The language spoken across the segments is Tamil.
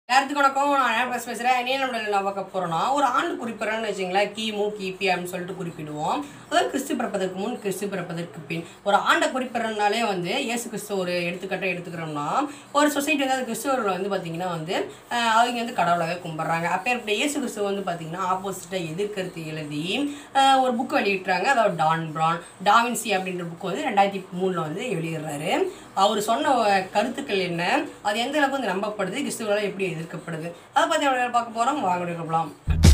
எல்லாத்துக்கும் வணக்கம் நான் ஆம்பஸ் பேசுகிறேன் என்ன நம்மள என்ன பார்க்க போகிறோம்னா ஒரு ஆண்டு குறிப்பிடறேன்னு வச்சுங்களேன் கிமு கிபி அப்படின்னு சொல்லிட்டு குறிப்பிடுவோம் அதாவது கிறிஸ்து பிறப்பதற்கு முன் கிறிஸ்து பிறப்பதற்கு பின் ஒரு ஆண்டை குறிப்பிடறதுனாலே வந்து இயேசு கிறிஸ்து ஒரு எடுத்துக்காட்டை எடுத்துக்கிறோம்னா ஒரு சொசைட்டி வந்து கிறிஸ்துவர்கள் வந்து பார்த்திங்கன்னா வந்து அஹ், அவங்க வந்து கடவுளாக கும்பிட்றாங்க அப்பேற்பட்ட இயேசு கிறிஸ்து வந்து பார்த்திங்கன்னா ஆப்போசிட்டாக எதிர்கருத்து எழுதி அஹ், ஒரு புக் வெளியிட்டுறாங்க அதாவது டான் பிரான் டாவின்சி அப்படின்ற புக் வந்து ரெண்டாயிரத்தி மூணில் வந்து வெளியிடுறாரு அவர் சொன்ன அஹ், கருத்துக்கள் என்ன அது எந்த அளவுக்கு வந்து நம்பப்படுது கிறிஸ்துவர்களால் எப்படி எதிர்க்கப்படுது அதை பற்றி அவர்கள் பார்க்க போகிறோம் வாங்க இருக்கலாம்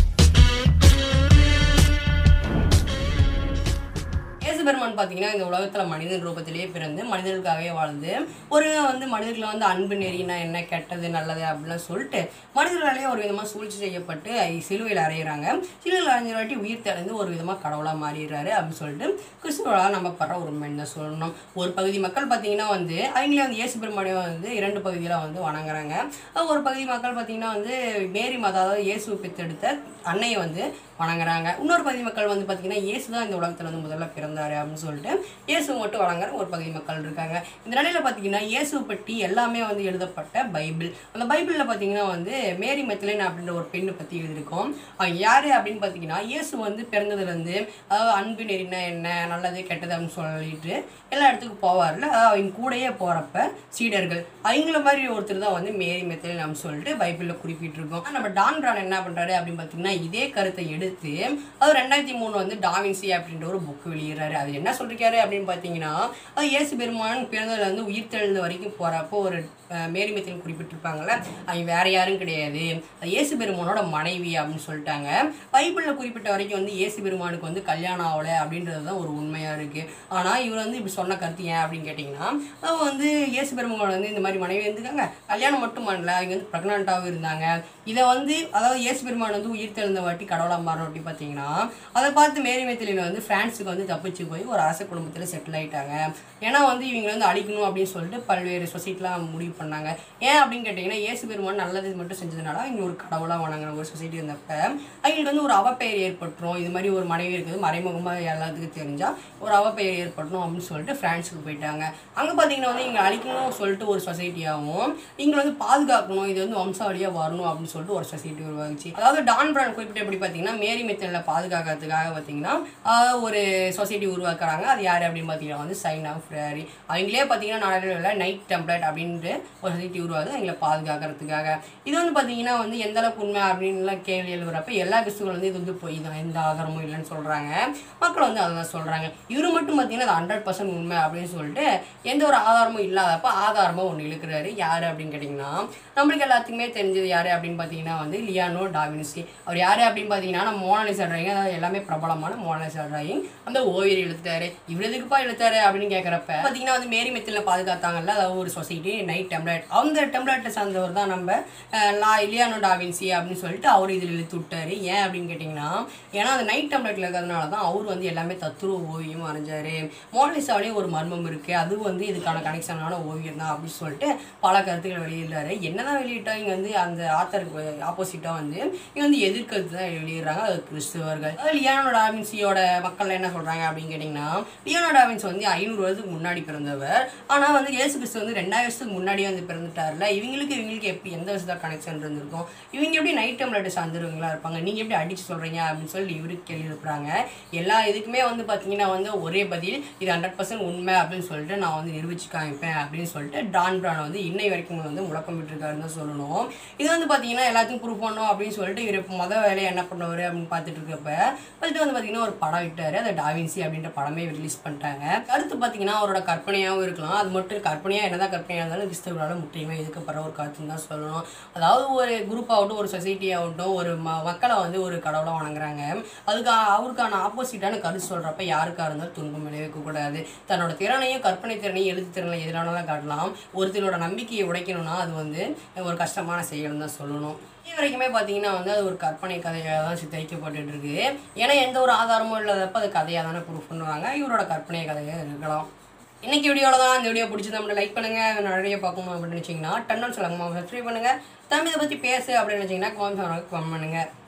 இயேசு பெருமான் பார்த்தீங்கன்னா இந்த உலகத்தில் மனிதன் ரூபத்திலேயே பிறந்து மனிதர்களுக்காகவே வாழ்ந்து ஒரு வந்து மனிதர்களை வந்து அன்பு நெறினா என்ன கெட்டது நல்லது அப்படிலாம் சொல்லிட்டு மனிதர்களாலேயே ஒரு விதமாக சூழ்ச்சி செய்யப்பட்டு ஐ- சிலுவையில் அறையிறாங்க சிலுவையில் அறைஞ்ச வாட்டி உயிர் தெளிந்து ஒரு விதமாக கடவுளாக மாறிடுறாரு அப்படின்னு சொல்லிட்டு கிறிஸ்துவர்களால் நம்பப்படுற ஒரு உண்மைன்னு தான் சொல்லணும் ஒரு பகுதி மக்கள் பார்த்தீங்கன்னா வந்து அவங்களே வந்து இயேசு பெருமானை வந்து இரண்டு பகுதியில் வந்து வணங்குறாங்க அஹ் ஒரு பகுதி மக்கள் பார்த்தீங்கன்னா வந்து மேரி மாதா அதாவது இயேசு பெற்றெடுத்த அன்னையை வந்து வணங்குறாங்க இன்னொரு பகுதி மக்கள் வந்து பார்த்தீங்கன்னா இயேசு தான் இந்த உலகத்தில் வந்து முதல்ல பிறந்தாரு அப்படின்னு சொல்லிட்டு இயேசு மட்டும் வணங்குற ஒரு பகுதி மக்கள் இருக்காங்க இந்த நிலையில் பார்த்தீங்கன்னா இயேசு பற்றி எல்லாமே வந்து எழுதப்பட்ட பைபிள் அந்த பைபிளில் பார்த்தீங்கன்னா வந்து மேரி மெத்தலின் அப்படின்ற ஒரு பெண்ணை பற்றி எழுதியிருக்கோம் அவங்க யார் அப்படின்னு பார்த்தீங்கன்னா இயேசு வந்து பிறந்ததுலேருந்து அதாவது அன்பு நெறினா என்ன நல்லது கெட்டது அப்படின்னு சொல்லிட்டு எல்லா இடத்துக்கும் போவார்ல அதாவது அவங்க கூடயே போகிறப்ப சீடர்கள் அவங்கள மாதிரி ஒருத்தர் தான் வந்து மேரி மெத்தலின் அப்படின்னு சொல்லிட்டு பைபிளில் குறிப்பிட்டிருக்கோம் ஆனா, நம்ம டான் பிரான் என்ன பண்ணுறாரு அப்படின்னு பார்த்தீங்கன்னா இதே கருத்தை எடுத்து அது ரெண்டாயிரத்தி மூணு வந்து டாவின்சி அப்படின்ற ஒரு புக் வெளியிடுறாரு அது என்ன சொல்லிருக்காரு அப்படின்னு பார்த்தீங்கன்னா அது இயேசு பெருமான் பிறந்ததுல இருந்து உயிர் தெழுந்த வரைக்கும் போகிறப்போ ஒரு அஹ், மேரி மெத்தலின் குறிப்பிட்டிருப்பாங்கல்ல அவங்க வேற யாரும் கிடையாது அது இயேசு பெருமானோட மனைவி அப்படின்னு சொல்லிட்டாங்க பைபிளில் குறிப்பிட்ட வரைக்கும் வந்து இயேசு பெருமானுக்கு வந்து கல்யாணம் ஆகலை அப்படின்றது தான் ஒரு உண்மையாக இருக்குது ஆனால் இவர் வந்து இப்படி சொன்ன கருத்து ஏன் அப்படின்னு கேட்டிங்கன்னா அவங்க வந்து இயேசு பெருமாள் வந்து இந்த மாதிரி மனைவி இருந்துக்காங்க கல்யாணம் மட்டும் பண்ணல அவங்க வந்து ப்ரெக்னெண்ட்டாகவும் இருந்தாங்க இதை வந்து அதாவது இயேசு பெருமான் வந்து உயிர் தெழுந்த வாட்டி கடவுளாக மாறின வாட்டி பார்த்தீங்கன்னா அதை பார்த்து மேரி மேத்திலின் வந்து ஃப்ரான்ஸுக்கு வந்து தப்பிச்சு போய் ஒரு அரச குடும்பத்தில் செட்டில் ஆயிட்டாங்க ஏன்னா வந்து இவங்க வந்து அழிக்கணும் அப்படின்னு சொல்லிட்டு பல்வேறு சொசைட்டிலாம் முடிவு பண்ணாங்க ஏன் அப்படின்னு கேட்டிங்கன்னா இயேசு பெருமான் நல்லது மட்டும் செஞ்சதுனால இவங்க ஒரு கடவுளாக வணங்குற ஒரு சொசைட்டி இருந்தப்ப அவங்களுக்கு வந்து ஒரு அவப்பெயர் ஏற்பட்டுரும் இது மாதிரி ஒரு மனைவி இருக்குது மறைமுகமாக எல்லாத்துக்கும் தெரிஞ்சால் ஒரு அவப்பெயர் ஏற்படணும் அப்படின்னு சொல்லிட்டு ஃப்ரான்ஸுக்கு போயிட்டாங்க அங்கே பார்த்தீங்கன்னா வந்து இங்கே அழிக்கணும்னு சொல்லிட்டு ஒரு சொசைட்டியாகவும் இங்கே வந்து பாதுகாக்கணும் இது வந்து வம்சாவளியாக வரணும் அப்படின்னு சொல்லிட்டு ஒரு சொசைட்டி உருவாச்சு அதாவது டான் பிரான் குறிப்பிட்ட எப்படி பார்த்தீங்கன்னா மேரி மெத்தனில் பாதுகாக்கிறதுக்காக பார்த்தீங்கன்னா ஆஹ், ஒரு சொசைட்டி உருவாக்குறாங்க அது யார் அப்படின்னு பார்த்தீங்கன்னா வந்து சைனா ஃப்ரேரி அவங்களே பார்த்தீங்கன்னா நாளில் நைட் டெம்ப்ளேட் அப்படின்ட்டு ஒரு சொசைட்டி உருவாகுது அவங்கள பாதுகாக்கிறதுக்காக இது வந்து பார்த்தீங்கன்னா வந்து எந்த அளவுக்கு உண்மை அப்படின்லாம் கேள்வி எழுதுறப்ப எல்லா கிறிஸ்துவர்கள் வந்து இது வந்து பொய் தான் எந்த ஆதாரமும் இல்லைன்னு சொல்கிறாங்க மக்கள் வந்து அதை தான் சொல்கிறாங்க இவரு மட்டும் பார்த்தீங்கன்னா அது ஹண்ட்ரட் பர்சன்ட் உண்மை அப்படின்னு சொல்லிட்டு எந்த ஒரு ஆதாரமும் இல்லாதப்ப ஆதாரமாக ஒன்று இழுக்கிறாரு யார் அப்படின்னு கேட்டிங்கன்னா நம்மளுக்கு எல்லாத்துக்குமே தெரிஞ்சது யார் அப்படின்னு பார்த்தீங்கன்னா வந்து லியானோ டாவின்சி அவர் யார் அப்படின்னு பார்த்தீங்கன்னா நம்ம மோனாலிசா டிராயிங் அதாவது எல்லாமே பிரபலமான மோனாலிசா டிராயிங் அந்த ஓவியர் எழுத்தாரு இவர் எதுக்குப்பா எழுத்தாரு அப்படின்னு கேட்குறப்ப பார்த்தீங்கன்னா வந்து மேரி மெத்தில் பாதுகாத்தாங்கல்ல அதாவது ஒரு சொசைட்டி நைட் டெம்ப்ளேட் அந்த டெம்ப்ளேட்டை சார்ந்தவர் தான் நம்ம அஹ், லா லியானோ டாவின்சி அப்படின்னு சொல்லிட்டு அவர் இதில் இழுத்து விட்டாரு ஏன் அப்படின்னு கேட்டிங்கன்னா ஏன்னா அந்த நைட் டெம்ப்ளேட்டில் இருக்கிறதுனால தான் அவர் வந்து எல்லாமே தத்துருவ ஓவியம் வரைஞ்சாரு மோனாலிசாவிலேயும் ஒரு மர்மம் இருக்குது அது வந்து இதுக்கான கனெக்ஷனான ஓவியம் தான் அப்படின்னு சொல்லிட்டு பல கருத்துக்கள் வெளியிடுறாரு என்னதான் வெளியிட்டா இங்கே வந்து அந்த ஆத்தருக்கு ஆப்போசிட்டாக வந்து இங்கே வந்து எதிர்கருத்து தான் வெளியிடுறாங்க அது கிறிஸ்துவர்கள் அதாவது லியானோ டாவின்சியோட மக்கள் என்ன சொல்கிறாங்க அப்படின்னு கேட்டிங்கன்னா லியானோ டாவின்சி வந்து ஐநூறு வருடத்துக்கு முன்னாடி பிறந்தவர் ஆனால் வந்து இயேசு கிறிஸ்து வந்து ரெண்டாயிரம் வருஷத்துக்கு முன்னாடியே வந்து பிறந்துட்டார்ல இவங்களுக்கு இவங்களுக்கு எப்படி எந்த வருஷத்தில் கனெக்ஷன் இருந்திருக்கும் இவங்க எப்படி நைட் டைமில் சார்ந்தவங்களா இருப்பாங்க நீங்கள் எப்படி அடிச்சு சொல்கிறீங்க அப்படின்னு சொல்லி இவருக்கு கேள்வி எழுப்புறாங்க எல்லா இதுக்குமே வந்து பார்த்தீங்கன்னா வந்து ஒரே பதில் இது ஹண்ட்ரட் பர்சன்ட் உண்மை அப்படின்னு சொல்லிட்டு நான் வந்து நிரூபிச்சு காமிப்பேன் அப்படின்னு சொல்லிட்டு டான் பிரான் வந்து இன்னை வரைக்கும் வந்து முழக்கம் விட்டுருக்காருன்னு தான் சொல்லணும் இது வந்து பார்த்தீங்கன்னா எல்லாத்தையும் ப்ரூவ் பண்ணோம் அப்படின்னு சொல்லிட்டு இவர் இப்போ மொதல் வேலையை என்ன பண்ணுவார் அப்படின்னு பார்த்துட்டு இருக்கப்ப ஃபஸ்ட்டு வந்து பார்த்தீங்கன்னா ஒரு படம் விட்டார் அதை டாவின்சி அப்படின்ற படமே ரிலீஸ் பண்ணிட்டாங்க அடுத்து பார்த்தீங்கன்னா அவரோட கற்பனையாகவும் இருக்கலாம் அது மட்டும் கற்பனையாக என்னதான் கற்பனையாக இருந்தாலும் கிறிஸ்தவர்களால் முற்றிலுமே எதுக்கப்படுற ஒரு கருத்துன்னு தான் சொல்லணும் அதாவது ஒரு குரூப் ஆகட்டும் ஒரு சொசைட்டி ஆகட்டும் ஒரு ம மக்களை வந்து ஒரு கடவுளாக வணங்குறாங்க அதுக்கு அ- அவருக்கான ஆப்போசிட்டான கருத்து சொல்கிறப்ப யாருக்காக இருந்தாலும் துன்பம் விளைவிக்கக்கூடாது தன்னோட திறனையும் கற்பனை திறனையும் எழுத்து திறனை எதிரானாலும் காட்டலாம் ஒருத்தரோட நம்பிக்கையை உடைக்கணும்னா அது வந்து ஒரு கஷ்டமான செயல்னு தான் சொல்லணும் இது வரைக்குமே பார்த்தீங்கன்னா வந்து அது ஒரு கற்பனை கதையாக தான் சித்தரிக்கப்பட்டுட்டு இருக்கு ஏன்னா எந்த ஒரு ஆதாரமும் இல்லாதப்ப அது கதையாக தானே ப்ரூஃப் பண்ணுவாங்க இவரோட கற்பனை கதையாக இருக்கலாம் இன்னைக்கு வீடியோவில் தான் இந்த வீடியோ பிடிச்சது நம்ம லைக் பண்ணுங்க நிறைய பார்க்கணும் அப்படின்னு நினச்சிங்கன்னா டன்னல் சொல்லுங்க சப்ஸ்கிரைப் பண்ணுங்க தமிழை பற்றி பேசு அப்படின்னு நினச்சிங்கன்னா கமெண்ட் பண்ணுங்க